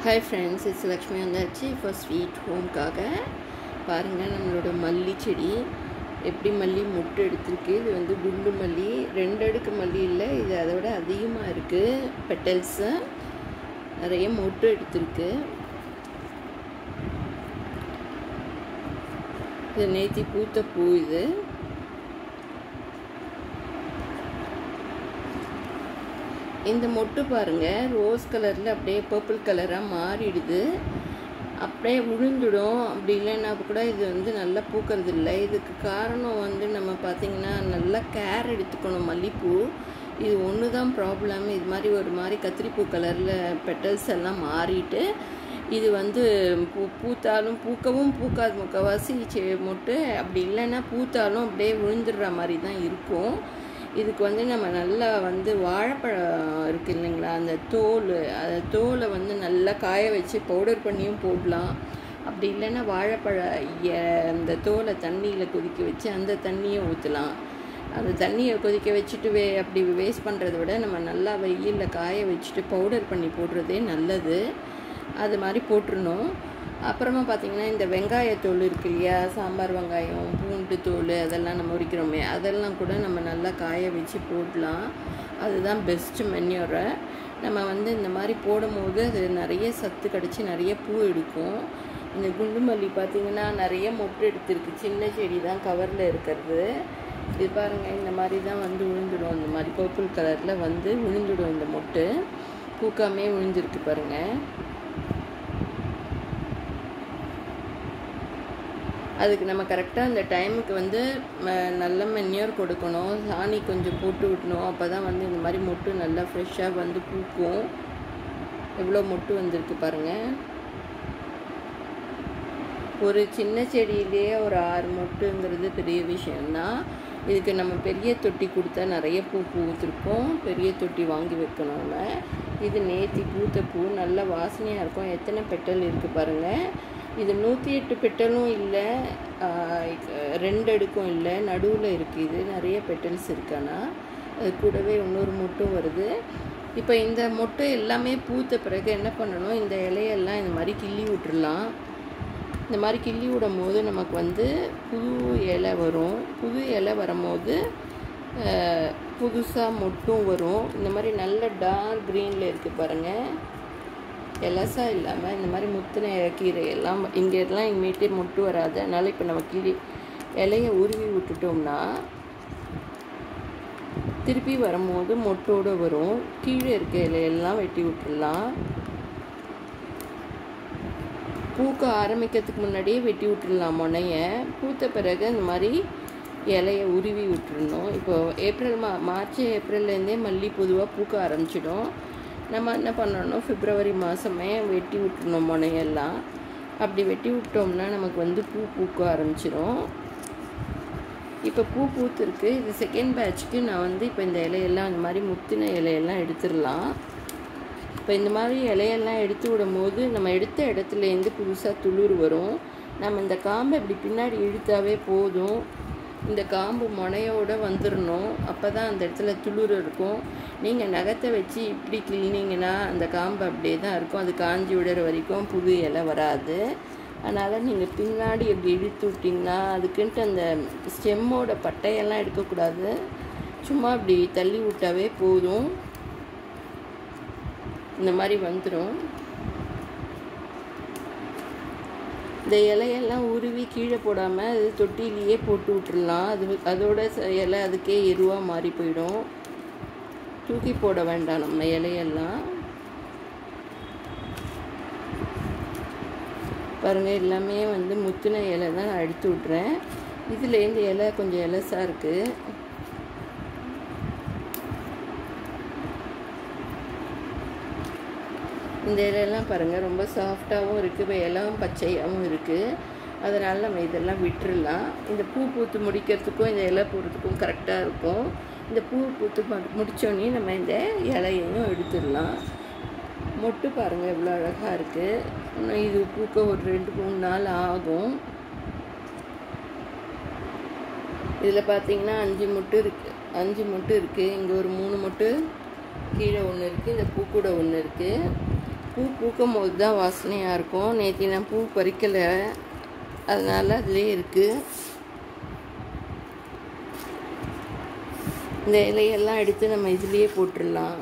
hi friends it's Lakshmi வந்தாச்சு இப்போ sweet ஹோம்க்காக பாருங்கள் நம்மளோட மல்லி செடி எப்படி மல்லி மொட்டு எடுத்திருக்கு இது வந்து குண்டு மல்லி ரெண்டு அடுக்கு மல்லி இல்லை இது அதை விட அதிகமாக இருக்குது பெட்டல்ஸு நிறைய மொட்டு எடுத்திருக்கு இது நேத்தி பூத்த பூ இது இந்த மொட்டு பாருங்க ரோஸ் கலரில் அப்படியே பர்பிள் கலராக மாறிடுது அப்படியே விழுந்துடும் அப்படி இல்லைன்னா கூட இது வந்து நல்லா பூக்கிறது இல்லை இதுக்கு காரணம் வந்து நம்ம பார்த்திங்கன்னா நல்லா கேர் எடுத்துக்கணும் மல்லிப்பூ இது ஒன்று தான் ப்ராப்ளம் இது மாதிரி ஒரு மாதிரி கத்திரிப்பூ கலரில் பெட்டல்ஸ் எல்லாம் மாறிட்டு இது வந்து பூ பூத்தாலும் பூக்கவும் பூக்காது முக்கவாசி செ மொட்டு அப்படி இல்லைன்னா பூத்தாலும் அப்படியே விழுந்துடுற மாதிரி தான் இருக்கும் இதுக்கு வந்து நம்ம நல்லா வந்து வாழைப்பழம் இருக்குது இல்லைங்களா அந்த தோல் அந்த தோலை வந்து நல்லா காய வச்சு பவுடர் பண்ணியும் போடலாம் அப்படி இல்லைன்னா வாழைப்பழ அந்த தோலை தண்ணியில் கொதிக்க வச்சு அந்த தண்ணியை ஊற்றலாம் அந்த தண்ணியை கொதிக்க வச்சுட்டு வே அப்படி வேஸ்ட் பண்ணுறத விட நம்ம நல்லா வெயிலில் காய வச்சுட்டு பவுடர் பண்ணி போடுறதே நல்லது அது மாதிரி போட்டுருணும் அப்புறமா பார்த்திங்கன்னா இந்த வெங்காயத்தோல் இருக்கு இல்லையா சாம்பார் வெங்காயம் பூண்டு தோல் அதெல்லாம் நம்ம உரிக்கிறோமே அதெல்லாம் கூட நம்ம நல்லா காய வச்சு போடலாம் அதுதான் பெஸ்ட்டு மென்யூரை நம்ம வந்து இந்த மாதிரி போடும்போது அது நிறைய சத்து கிடச்சி நிறைய பூ எடுக்கும் இந்த குண்டு மல்லி பார்த்திங்கன்னா நிறைய மொட்டு எடுத்திருக்கு சின்ன செடி தான் கவரில் இருக்கிறது இது பாருங்கள் இந்த மாதிரி தான் வந்து விழுந்துடும் இந்த மாதிரி பர்பிள் கலரில் வந்து விழுந்துடும் இந்த மொட்டு பூக்காமே விழுந்திருக்கு பாருங்கள் அதுக்கு நம்ம கரெக்டாக அந்த டைமுக்கு வந்து நல்ல மென்யூர் கொடுக்கணும் சாணி கொஞ்சம் போட்டு விட்டணும் அப்போ தான் வந்து இந்த மாதிரி மொட்டு நல்லா ஃப்ரெஷ்ஷாக வந்து பூக்கும் எவ்வளோ மொட்டு வந்திருக்கு பாருங்கள் ஒரு சின்ன செடியிலேயே ஒரு ஆறு மொட்டுங்கிறது பெரிய விஷயம்தான் இதுக்கு நம்ம பெரிய தொட்டி கொடுத்தா நிறைய பூ பூத்திருப்போம் பெரிய தொட்டி வாங்கி வைக்கணும் நம்ம இது நேத்தி பூத்த பூ நல்ல வாசனையாக இருக்கும் எத்தனை பெட்டல் இருக்குது பாருங்கள் இது நூற்றி எட்டு பெட்டலும் இல்லை ரெண்டு அடுக்கும் இல்லை நடுவில் இருக்குது இது நிறைய பெட்டல்ஸ் இருக்கானா அது கூடவே இன்னொரு மொட்டும் வருது இப்போ இந்த மொட்டை எல்லாமே பூத்த பிறகு என்ன பண்ணணும் இந்த இலையெல்லாம் இந்த மாதிரி கிள்ளி விட்டுடலாம் இந்த மாதிரி கிள்ளி விடும் போது நமக்கு வந்து புது இலை வரும் புது இலை வரும்போது புதுசாக மொட்டும் வரும் இந்த மாதிரி நல்ல டார்க் க்ரீனில் இருக்குது பாருங்கள் எலசா இல்லாமல் இந்த மாதிரி முத்தின கீரை எல்லாம் இங்கே எல்லாம் இனிமேட்டே மொட்டு வராது அதனால் இப்போ நம்ம கிளி இலையை உருவி விட்டுட்டோம்னா திருப்பி வரும்போது மொட்டோடு வரும் கீழே இருக்க இலையெல்லாம் வெட்டி விட்டுடலாம் பூக்க ஆரம்பிக்கிறதுக்கு முன்னாடியே வெட்டி விட்டுடலாம் முனைய பூத்த பிறகு இந்த மாதிரி இலையை உருவி விட்டுருணும் இப்போ ஏப்ரல் மா மார்ச் ஏப்ரல்லேருந்தே மல்லி பொதுவாக பூக்க ஆரம்பிச்சிடும் நம்ம என்ன பண்ணணும் பிப்ரவரி மாதமே வெட்டி விட்டுருணும் முனையெல்லாம் அப்படி வெட்டி விட்டோம்னா நமக்கு வந்து பூ பூக்க ஆரம்பிச்சிடும் இப்போ பூ பூத்துருக்கு இது செகண்ட் பேட்ச்க்கு நான் வந்து இப்போ இந்த இலையெல்லாம் இந்த மாதிரி முத்தின இலையெல்லாம் எடுத்துடலாம் இப்போ இந்த மாதிரி இலையெல்லாம் எடுத்து விடும் போது நம்ம எடுத்த இடத்துலேருந்து புதுசாக துளிர் வரும் நம்ம இந்த காம்பை இப்படி பின்னாடி இழுத்தாவே போதும் இந்த காம்பு முனையோடு வந்துடணும் அப்போ தான் அந்த இடத்துல துளிர் இருக்கும் நீங்கள் நகத்தை வச்சு இப்படி கிள்னிங்கன்னா அந்த காம்பு அப்படியே தான் இருக்கும் அது காஞ்சி விடுற வரைக்கும் புது இலை வராது அதனால் நீங்கள் பின்னாடி இப்படி இழுத்து விட்டிங்கன்னா அதுக்குன்ட்டு அந்த ஸ்டெம்மோட பட்டையெல்லாம் எடுக்கக்கூடாது சும்மா இப்படி தள்ளி விட்டாவே போதும் இந்த மாதிரி வந்துடும் இந்த இலையெல்லாம் உருவி கீழே போடாமல் அது தொட்டிலேயே போட்டு விட்டுடலாம் அது அதோட இலை அதுக்கே எருவாக மாறி போயிடும் தூக்கி போட வேண்டாம் நம்ம இலையெல்லாம் பாருங்கள் எல்லாமே வந்து முத்தின இலை தான் நான் எடுத்து விட்றேன் இதுலேருந்து இலை கொஞ்சம் இலசாக இருக்குது இந்த இலையெல்லாம் பாருங்கள் ரொம்ப சாஃப்டாகவும் இருக்குது இப்போ இலம் பச்சையாகவும் இருக்குது அதனால் நம்ம இதெல்லாம் விட்டுடலாம் இந்த பூ பூத்து முடிக்கிறதுக்கும் இந்த இலை போடுறதுக்கும் கரெக்டாக இருக்கும் இந்த பூ பூத்து முடித்தோடனே நம்ம இந்த இலையையும் எடுத்துடலாம் மொட்டு பாருங்கள் எவ்வளோ அழகாக இருக்குது இன்னும் இது பூக்க ஒரு ரெண்டு மூணு நாள் ஆகும் இதில் பார்த்தீங்கன்னா அஞ்சு மொட்டு இருக்குது அஞ்சு மொட்டு இருக்குது இங்கே ஒரு மூணு மொட்டு கீழே ஒன்று இருக்குது இந்த பூக்கூட ஒன்று இருக்குது பூ பூக்கும் போது தான் வாசனையாக இருக்கும் நேற்று நான் பூ பறிக்கலை அதனால் அதிலே இருக்குது இந்த இலையெல்லாம் எடுத்து நம்ம இதுலேயே போட்டுடலாம்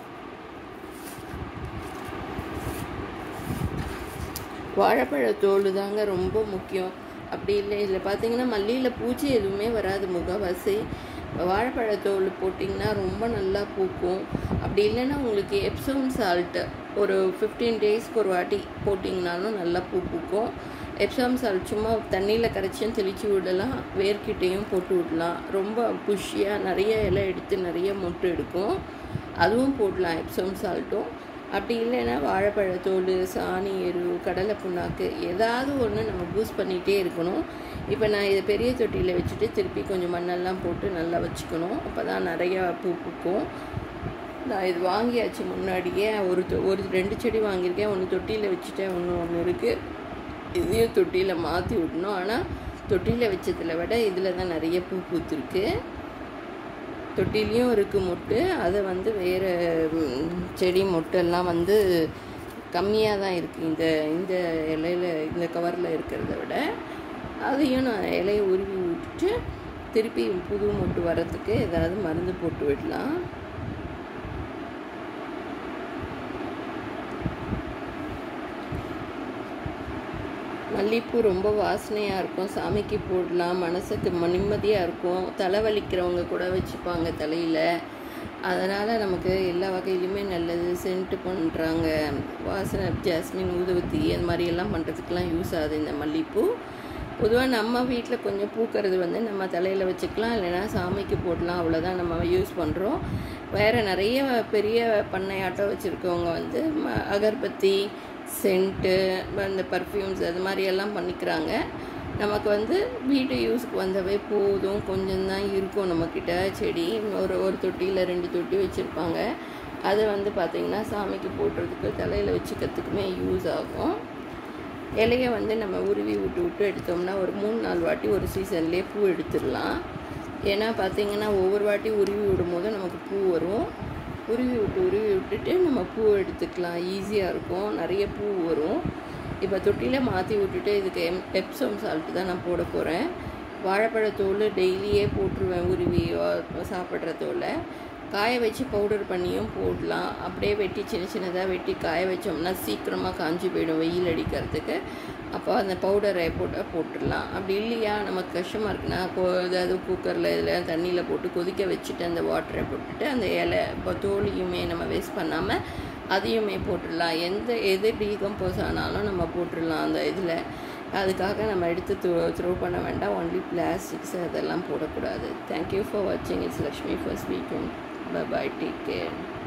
வாழைப்பழ தோல் தாங்க ரொம்ப முக்கியம் அப்படி இல்லை இதில் பார்த்தீங்கன்னா மல்லியில் பூச்சி எதுவுமே வராது முகவாசி வாழைப்பழ தோல் போட்டிங்கன்னா ரொம்ப நல்லா பூக்கும் அப்படி இல்லைன்னா உங்களுக்கு எப்சோம் சால்ட்டு ஒரு ஃபிஃப்டீன் டேஸ்க்கு ஒரு வாட்டி போட்டிங்கனாலும் நல்லா பூ பூக்கும் எப்சாம் சால்ட் சும்மா தண்ணியில் கரைச்சும் தெளித்து விடலாம் வேர்க்கிட்டையும் போட்டு விடலாம் ரொம்ப புஷ்ஷியாக நிறைய இலை எடுத்து நிறைய மொட்டு எடுக்கும் அதுவும் போடலாம் எப்சோம் சால்ட்டும் அப்படி இல்லைன்னா வாழைப்பழத்தோல் சாணி எரு கடலை புண்ணாக்கு ஏதாவது ஒன்று நம்ம பூஸ் பண்ணிகிட்டே இருக்கணும் இப்போ நான் இதை பெரிய தொட்டியில் வச்சுட்டு திருப்பி கொஞ்சம் மண்ணெல்லாம் போட்டு நல்லா வச்சுக்கணும் அப்போ தான் நிறையா பூ பூக்கும் நான் இது வாங்கியாச்சு முன்னாடியே ஒரு தொ ஒரு ரெண்டு செடி வாங்கியிருக்கேன் ஒன்று தொட்டியில் வச்சுட்டேன் ஒன்று ஒன்று இருக்குது இதையும் தொட்டியில் மாற்றி விடணும் ஆனால் தொட்டியில் வச்சதில் விட இதில் தான் நிறைய பூ பூத்துருக்கு தொட்டிலையும் இருக்குது மொட்டு அதை வந்து வேறு செடி மொட்டெல்லாம் வந்து கம்மியாக தான் இருக்குது இந்த இந்த இலையில் இந்த கவரில் இருக்கிறத விட அதையும் நான் இலையை உருவி விட்டுட்டு திருப்பி புது மொட்டு வரத்துக்கு ஏதாவது மருந்து போட்டு விடலாம் மல்லிகைப்பூ ரொம்ப வாசனையாக இருக்கும் சாமிக்கு போடலாம் மனசுக்கு நிம்மதியாக இருக்கும் தலைவலிக்கிறவங்க கூட வச்சுப்பாங்க தலையில் அதனால் நமக்கு எல்லா வகையிலுமே நல்லது சென்ட்டு பண்ணுறாங்க வாசனை ஜாஸ்மின் ஊதுவத்தி அந்த மாதிரி எல்லாம் பண்ணுறதுக்கெலாம் யூஸ் ஆகுது இந்த மல்லிகைப்பூ பொதுவாக நம்ம வீட்டில் கொஞ்சம் பூக்கிறது வந்து நம்ம தலையில் வச்சுக்கலாம் இல்லைனா சாமிக்கு போடலாம் அவ்வளோதான் நம்ம யூஸ் பண்ணுறோம் வேறு நிறைய பெரிய பண்ணையாட்டம் வச்சுருக்கவங்க வந்து அகர்பத்தி சென்ட்டு அந்த பர்ஃப்யூம்ஸ் அது மாதிரி எல்லாம் பண்ணிக்கிறாங்க நமக்கு வந்து வீட்டு யூஸுக்கு வந்தவே போதும் கொஞ்சம் தான் இருக்கும் நம்மக்கிட்ட செடி ஒரு ஒரு தொட்டியில் ரெண்டு தொட்டி வச்சுருப்பாங்க அது வந்து பார்த்திங்கன்னா சாமிக்கு போடுறதுக்கு தலையில் வச்சுக்கிறதுக்குமே யூஸ் ஆகும் இலையை வந்து நம்ம உருவி விட்டு விட்டு எடுத்தோம்னா ஒரு மூணு நாலு வாட்டி ஒரு சீசன்லேயே பூ எடுத்துடலாம் ஏன்னா பார்த்திங்கன்னா ஒவ்வொரு வாட்டி உருவி விடும்போது நமக்கு பூ வரும் உருவி விட்டு உருவி விட்டுட்டு நம்ம பூ எடுத்துக்கலாம் ஈஸியாக இருக்கும் நிறைய பூ வரும் இப்போ தொட்டியில் மாற்றி விட்டுட்டு இதுக்கு எம் எப்சம் சால்ட்டு தான் நான் போட போகிறேன் வாழைப்பழத்தோல் டெய்லியே போட்டுருவேன் உருவி சாப்பிட்ற தோலை காய வச்சு பவுடர் பண்ணியும் போடலாம் அப்படியே வெட்டி சின்ன சின்னதாக வெட்டி காய வச்சோம்னா சீக்கிரமாக காஞ்சி போயிடும் வெயில் அடிக்கிறதுக்கு அப்போ அந்த பவுடரை போட்டு போட்டுடலாம் அப்படி இல்லையா நமக்கு கஷ்டமாக இருக்குன்னா ஏதாவது குக்கரில் இதில் தண்ணியில் போட்டு கொதிக்க வச்சுட்டு அந்த வாட்டரை போட்டுட்டு அந்த இலை இப்போ தோலியுமே நம்ம வேஸ்ட் பண்ணாமல் அதையுமே போட்டுடலாம் எந்த எது டீகம்போஸ் ஆனாலும் நம்ம போட்டுடலாம் அந்த இதில் அதுக்காக நம்ம எடுத்து த்ரோ த்ரோ பண்ண வேண்டாம் ஒன்லி பிளாஸ்டிக்ஸ் அதெல்லாம் போடக்கூடாது தேங்க்யூ ஃபார் வாட்சிங் இட்ஸ் லக்ஷ்மி ஃபர்ஸ்ட் வீக்கும் பை பை டேக் கேர்